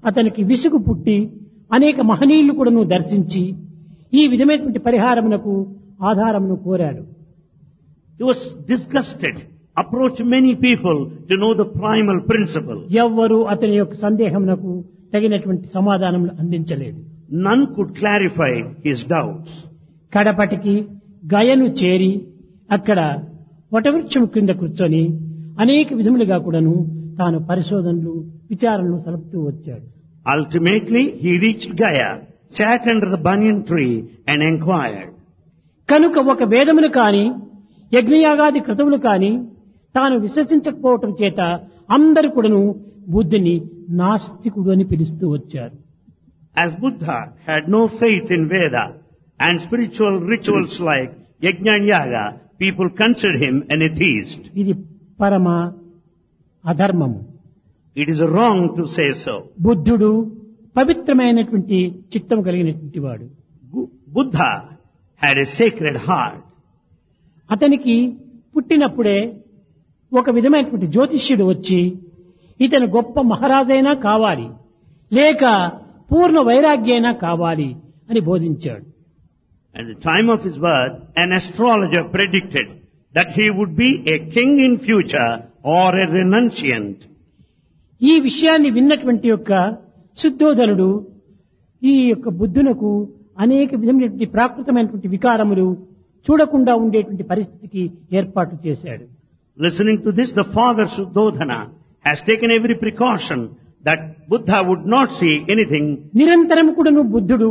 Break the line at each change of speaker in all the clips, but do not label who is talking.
అతనికి విసుగు పుట్టి అనేక మహనీయులు కూడాను దర్శించి ఈ విధమైనటువంటి పరిహారమునకు ఆధారమును కోరాడు
He was disgusted, approached many people to know the primal principle.
ఎవ్వరూ అతని యొక్క సందేహమునకు తగినటువంటి సమాధానం అందించలేదు
None could clarify his doubts.
కడపటికి గయను చేరి అక్కడ వటవృక్షం కింద కూర్చొని అనేక విధములుగా కూడాను తాను పరిశోధనలు విచారణలు సలుపుతూ వచ్చాడు
Ultimately, he reached Gaya, sat under the banyan tree and inquired.
కనుక ఒక వేదమును కాని యజ్ఞయాగాది క్రతువులు కాని తాను విశ్వసించకపోవటం చేత అందరు కూడాను బుద్ధిని నాస్తికుడు అని పిలుస్తూ వచ్చారు
As Buddha had no faith in Veda and spiritual rituals like Yajna and Yaga, people considered him an atheist.
ఇది పరమ అధర్మము
It is wrong to say so.
బుద్ధుడు పవిత్రమైనటువంటి చిత్తం కలిగినటువంటి వాడు
Gu- Buddha had a sacred heart.
అతనికి పుట్టినప్పుడే ఒక విధమైనటువంటి జ్యోతిష్యుడు వచ్చి ఇతను గొప్ప మహారాజైనా కావాలి లేక పూర్ణ వైరాగ్యైనా కావాలి అని బోధించాడు
At the time of his birth, an astrologer predicted that he would be a king in future or a renunciant.
ఈ విషయాన్ని విన్నటువంటి యొక్క శుద్ధోధనుడు ఈ యొక్క బుద్ధునకు అనేక విధమైనటువంటి ప్రాకృతమైనటువంటి వికారములు చూడకుండా ఉండేటువంటి పరిస్థితికి ఏర్పాటు చేశాడు
Listening to this, the father Suddhodana has taken every precaution that Buddha would not see anything
నిరంతరం కూడాను బుద్ధుడు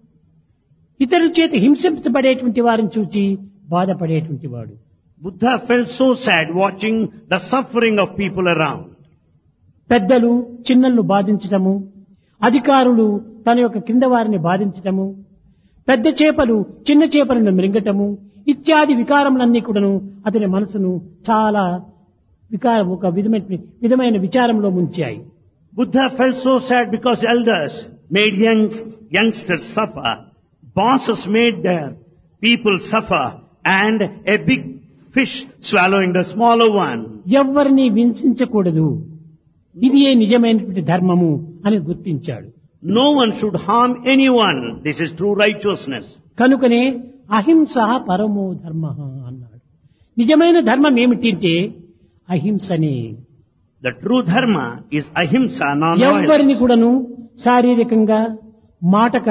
ఇతరుల చేత హింసించబడేటువంటి వారిని చూచి బాధపడేటువంటి వాడు
Buddha felt so sad watching the suffering of people around.
పెద్దలు చిన్నలను బాధించటము అధికారులు తన యొక్క కింద వారిని బాధించటము పెద్ద చేపలు చిన్న చేపలను మృంగటము ఇత్యాది వికారములన్నీ కూడాను అతని మనసును చాలా వికార ఒక విధమైన విధమైన విచారంలో ముంచాయి
Buddha felt so sad because elders made young, youngsters suffer. Bosses made their people suffer and a big fish swallowing the smaller one.
ఎవ్వరిని హింసించకూడదు ఇది ఏ నిజమైనటువంటి ధర్మము అని గుర్తించాడు
No one should harm anyone. This is true righteousness.
కనుకనే అహింస పరమో ధర్మ అన్నాడు నిజమైన ధర్మం ఏమిటంటే అహింసనే
The true dharma is ahimsa,
ఎవరిని
non-violence.
కూడాను శారీరకంగా మాటక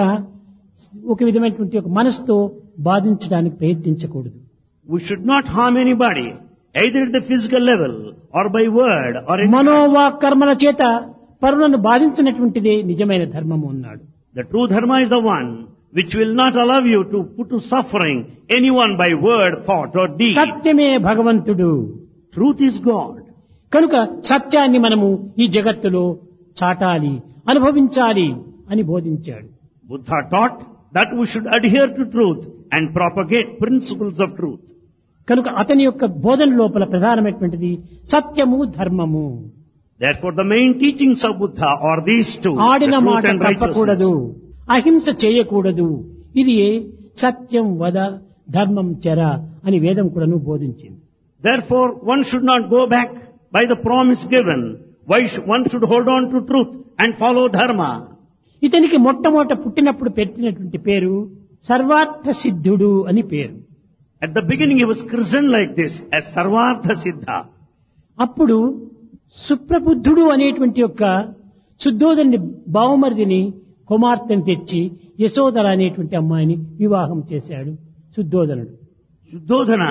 ఒక విధమైనటువంటి ఒక మనసుతో బాధించడానికి ప్రయత్నించకూడదు
We should not harm anybody, either at the physical level or by word or in
మనోవాక్ కర్మల చేత పరులను బాధించినటువంటిదే నిజమైన ధర్మము అన్నాడు
The true dharma is the one which will not allow you to put to suffering anyone by word, thought or deed.
సత్యమే భగవంతుడు
Truth is God.
కనుక సత్యాన్ని మనము ఈ జగత్తులో చాటాలి అనుభవించాలి అని బోధించాడు
Buddha taught that we should adhere to truth and propagate principles of truth.
కనుక అతని యొక్క బోధన లోపల ప్రధానమైనటువంటిది సత్యము ధర్మము
Therefore the main teachings of Buddha are these two, the
ఆడిన
truth
మాట
and
తప్పకూడదు
righteousness.
అహింస చేయకూడదు ఇది సత్యం వద ధర్మం చెర అని వేదం కూడాను బోధించింది
Therefore one should not go back by the promise given. Why sh- one should hold on to truth and follow dharma.
ఇతనికి మొట్టమొదట పుట్టినప్పుడు పెట్టినటువంటి పేరు సర్వార్థ సిద్ధుడు అని పేరు
At the beginning he was christened like this as Sarvartha Siddha.
అప్పుడు సుప్రబుద్ధుడు అనేటువంటి యొక్క శుద్ధోదరుని బావమరిదిని కుమార్తెను తెచ్చి యశోదర అనేటువంటి అమ్మాయిని వివాహం చేశాడు శుద్ధోదనుడు
Suddhodana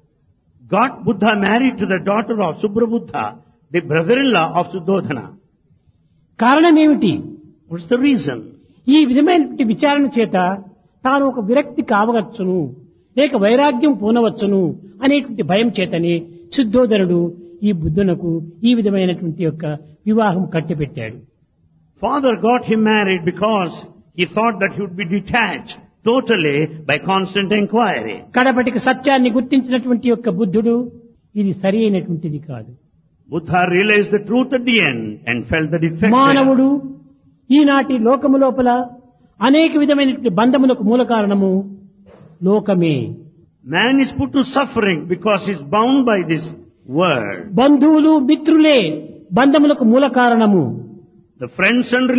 got Buddha married to the daughter of Subrabuddha, the brother-in-law of Suddhodana.
కారణం ఏమిటి
What's the reason?
ఈ విధమైనటువంటి విచారణ చేత తాను ఒక విరక్తి కావవచ్చును లేక వైరాగ్యం పూనవచ్చును అనేటువంటి భయం చేతనే శుద్ధోదరుడు ఈ బుద్ధునకు ఈ విధమైనటువంటి యొక్క వివాహం కట్టిపెట్టాడు
Father got him married because he thought that he would be detached totally by constant inquiry.
కడపటికి సత్యాన్ని గుర్తించినటువంటి యొక్క బుద్ధుడు ఇది సరి అయినటువంటిది కాదు
Buddha realized the truth at the end and felt the defect. there.
మానవుడు ఈనాటి లోకము లోపల అనేక విధమైనటువంటి బంధములకు మూల కారణము లోకమే
Man is put to suffering because he is bound by this world.
బంధువులు మిత్రులే బంధములకు మూల కారణము
The friends and